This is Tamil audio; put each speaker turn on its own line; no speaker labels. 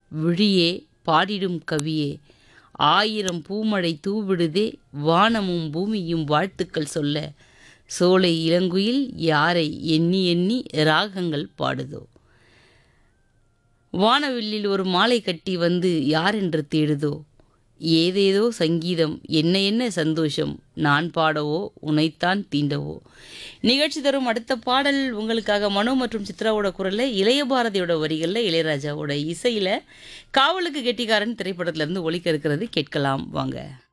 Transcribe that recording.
விழியே பாடிடும் கவியே ஆயிரம் பூமழை தூவிடுதே வானமும் பூமியும் வாழ்த்துக்கள் சொல்ல சோலை இளங்குயில் யாரை எண்ணி எண்ணி ராகங்கள் பாடுதோ வானவில்லில் ஒரு மாலை கட்டி வந்து யாரென்று தேடுதோ ஏதேதோ சங்கீதம் என்ன என்ன சந்தோஷம் நான் பாடவோ உனைத்தான் தீண்டவோ நிகழ்ச்சி தரும் அடுத்த பாடல் உங்களுக்காக மனோ மற்றும் சித்ராவோட குரலில் இளைய பாரதியோட வரிகளில் இளையராஜாவோட இசையில் காவலுக்கு கெட்டிக்காரன் திரைப்படத்திலிருந்து ஒலிக்க இருக்கிறது கேட்கலாம் வாங்க